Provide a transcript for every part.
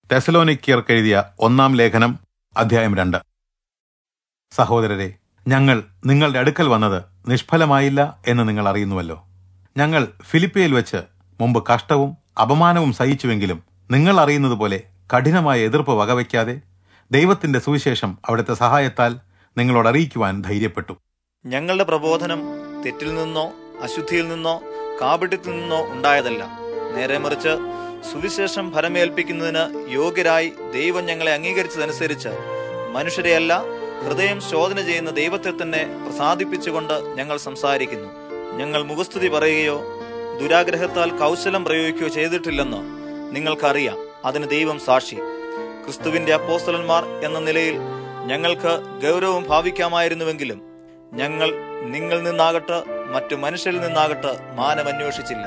തെസലോനിക്കിയർക്ക് എഴുതിയ ഒന്നാം ലേഖനം അധ്യായം രണ്ട് സഹോദരരെ ഞങ്ങൾ നിങ്ങളുടെ അടുക്കൽ വന്നത് നിഷ്ഫലമായില്ല എന്ന് നിങ്ങൾ അറിയുന്നുവല്ലോ ഞങ്ങൾ ഫിലിപ്പിയയിൽ വെച്ച് മുമ്പ് കഷ്ടവും അപമാനവും സഹിച്ചുവെങ്കിലും നിങ്ങൾ അറിയുന്നത് പോലെ കഠിനമായ എതിർപ്പ് വകവയ്ക്കാതെ ദൈവത്തിന്റെ സുവിശേഷം അവിടുത്തെ സഹായത്താൽ നിങ്ങളോട് അറിയിക്കുവാൻ ധൈര്യപ്പെട്ടു ഞങ്ങളുടെ പ്രബോധനം തെറ്റിൽ നിന്നോ അശുദ്ധിയിൽ നിന്നോ കാപട്യത്തിൽ നിന്നോ ഉണ്ടായതല്ല നേരെ മറിച്ച് സുവിശേഷം ഫലമേൽപ്പിക്കുന്നതിന് യോഗ്യരായി ദൈവം ഞങ്ങളെ അംഗീകരിച്ചതനുസരിച്ച് മനുഷ്യരെയല്ല ഹൃദയം ശോധന ചെയ്യുന്ന ദൈവത്തെ തന്നെ പ്രസാദിപ്പിച്ചുകൊണ്ട് ഞങ്ങൾ സംസാരിക്കുന്നു ഞങ്ങൾ മുഖസ്തുതി പറയുകയോ ദുരാഗ്രഹത്താൽ കൗശലം പ്രയോഗിക്കുകയോ ചെയ്തിട്ടില്ലെന്ന് നിങ്ങൾക്കറിയാം അതിന് ദൈവം സാക്ഷി ക്രിസ്തുവിന്റെ അപ്പോസ്തലന്മാർ എന്ന നിലയിൽ ഞങ്ങൾക്ക് ഗൗരവം ഭാവിക്കാമായിരുന്നുവെങ്കിലും ഞങ്ങൾ നിങ്ങളിൽ നിന്നാകട്ടെ മറ്റു മനുഷ്യരിൽ നിന്നാകട്ടെ മാനം അന്വേഷിച്ചില്ല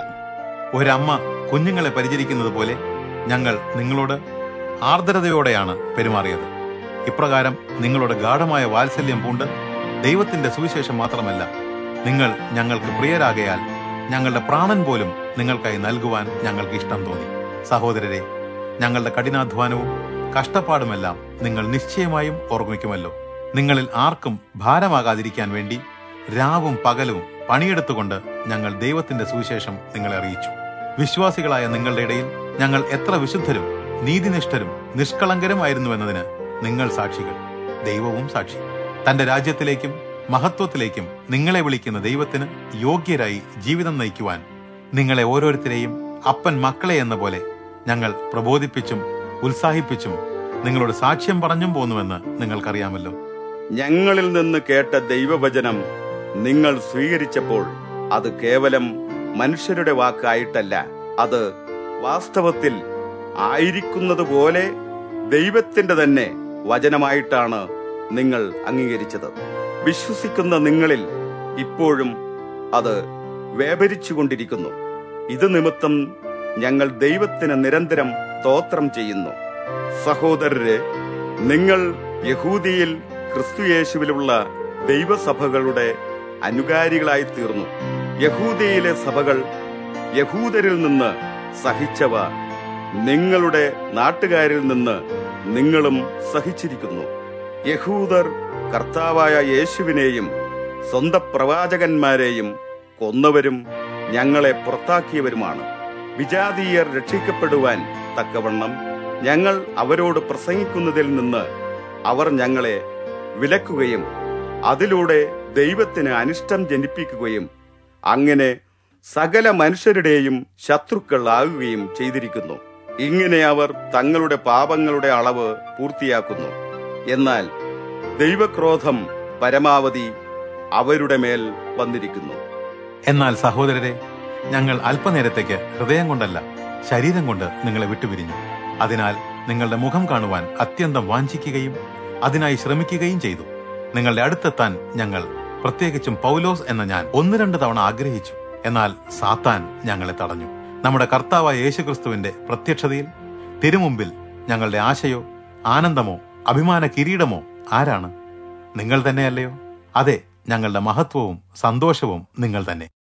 ഒരമ്മ കുഞ്ഞുങ്ങളെ പരിചരിക്കുന്നത് പോലെ ഞങ്ങൾ നിങ്ങളോട് ആർദ്രതയോടെയാണ് പെരുമാറിയത് ഇപ്രകാരം നിങ്ങളോട് ഗാഠമായ വാത്സല്യം പൂണ്ട് ദൈവത്തിന്റെ സുവിശേഷം മാത്രമല്ല നിങ്ങൾ ഞങ്ങൾക്ക് പ്രിയരാകയാൽ ഞങ്ങളുടെ പ്രാണൻ പോലും നിങ്ങൾക്കായി നൽകുവാൻ ഞങ്ങൾക്ക് ഇഷ്ടം തോന്നി സഹോദരരെ ഞങ്ങളുടെ കഠിനാധ്വാനവും കഷ്ടപ്പാടുമെല്ലാം നിങ്ങൾ നിശ്ചയമായും ഓർമ്മിക്കുമല്ലോ നിങ്ങളിൽ ആർക്കും ഭാരമാകാതിരിക്കാൻ വേണ്ടി രാവും പകലും പണിയെടുത്തുകൊണ്ട് ഞങ്ങൾ ദൈവത്തിന്റെ സുവിശേഷം നിങ്ങളെ അറിയിച്ചു വിശ്വാസികളായ നിങ്ങളുടെ ഇടയിൽ ഞങ്ങൾ എത്ര വിശുദ്ധരും നീതിനിഷ്ഠരും നിഷ്കളങ്കരുമായിരുന്നുവെന്നതിന് നിങ്ങൾ സാക്ഷികൾ ദൈവവും സാക്ഷി തന്റെ രാജ്യത്തിലേക്കും മഹത്വത്തിലേക്കും നിങ്ങളെ വിളിക്കുന്ന ദൈവത്തിന് യോഗ്യരായി ജീവിതം നയിക്കുവാൻ നിങ്ങളെ ഓരോരുത്തരെയും അപ്പൻ മക്കളെ എന്ന പോലെ ഞങ്ങൾ പ്രബോധിപ്പിച്ചും ഉത്സാഹിപ്പിച്ചും നിങ്ങളോട് സാക്ഷ്യം പറഞ്ഞും പോന്നുവെന്ന് നിങ്ങൾക്കറിയാമല്ലോ ഞങ്ങളിൽ നിന്ന് കേട്ട ദൈവവചനം നിങ്ങൾ സ്വീകരിച്ചപ്പോൾ അത് കേവലം മനുഷ്യരുടെ വാക്കായിട്ടല്ല അത് വാസ്തവത്തിൽ ആയിരിക്കുന്നത് പോലെ ദൈവത്തിന്റെ തന്നെ വചനമായിട്ടാണ് നിങ്ങൾ അംഗീകരിച്ചത് വിശ്വസിക്കുന്ന നിങ്ങളിൽ ഇപ്പോഴും അത് വേപരിച്ചുകൊണ്ടിരിക്കുന്നു ഇത് നിമിത്തം ഞങ്ങൾ ദൈവത്തിന് നിരന്തരം സ്തോത്രം ചെയ്യുന്നു സഹോദരരെ നിങ്ങൾ യഹൂദിയിൽ ക്രിസ്തുയേശുവിലുള്ള ദൈവസഭകളുടെ അനുകാരികളായി തീർന്നു യഹൂദിയിലെ സഭകൾ യഹൂദരിൽ നിന്ന് സഹിച്ചവ നിങ്ങളുടെ നാട്ടുകാരിൽ നിന്ന് നിങ്ങളും സഹിച്ചിരിക്കുന്നു യഹൂദർ കർത്താവായ യേശുവിനെയും സ്വന്തം പ്രവാചകന്മാരെയും കൊന്നവരും ഞങ്ങളെ പുറത്താക്കിയവരുമാണ് വിജാതീയർ രക്ഷിക്കപ്പെടുവാൻ തക്കവണ്ണം ഞങ്ങൾ അവരോട് പ്രസംഗിക്കുന്നതിൽ നിന്ന് അവർ ഞങ്ങളെ വിലക്കുകയും അതിലൂടെ ദൈവത്തിന് അനിഷ്ടം ജനിപ്പിക്കുകയും അങ്ങനെ സകല മനുഷ്യരുടെയും ശത്രുക്കൾ ആകുകയും ചെയ്തിരിക്കുന്നു ഇങ്ങനെ അവർ തങ്ങളുടെ പാപങ്ങളുടെ അളവ് പൂർത്തിയാക്കുന്നു എന്നാൽ ദൈവക്രോധം പരമാവധി അവരുടെ മേൽ വന്നിരിക്കുന്നു എന്നാൽ സഹോദരരെ ഞങ്ങൾ അല്പനേരത്തേക്ക് ഹൃദയം കൊണ്ടല്ല ശരീരം കൊണ്ട് നിങ്ങളെ വിട്ടുപിരിഞ്ഞു അതിനാൽ നിങ്ങളുടെ മുഖം കാണുവാൻ അത്യന്തം വാഞ്ചിക്കുകയും അതിനായി ശ്രമിക്കുകയും ചെയ്തു നിങ്ങളുടെ അടുത്തെത്താൻ ഞങ്ങൾ പ്രത്യേകിച്ചും പൗലോസ് എന്ന ഞാൻ ഒന്ന് രണ്ട് തവണ ആഗ്രഹിച്ചു എന്നാൽ സാത്താൻ ഞങ്ങളെ തടഞ്ഞു നമ്മുടെ കർത്താവായ യേശുക്രിസ്തുവിന്റെ പ്രത്യക്ഷതയിൽ തിരുമുമ്പിൽ ഞങ്ങളുടെ ആശയോ ആനന്ദമോ അഭിമാന കിരീടമോ ആരാണ് നിങ്ങൾ തന്നെയല്ലയോ അതെ ഞങ്ങളുടെ മഹത്വവും സന്തോഷവും നിങ്ങൾ തന്നെ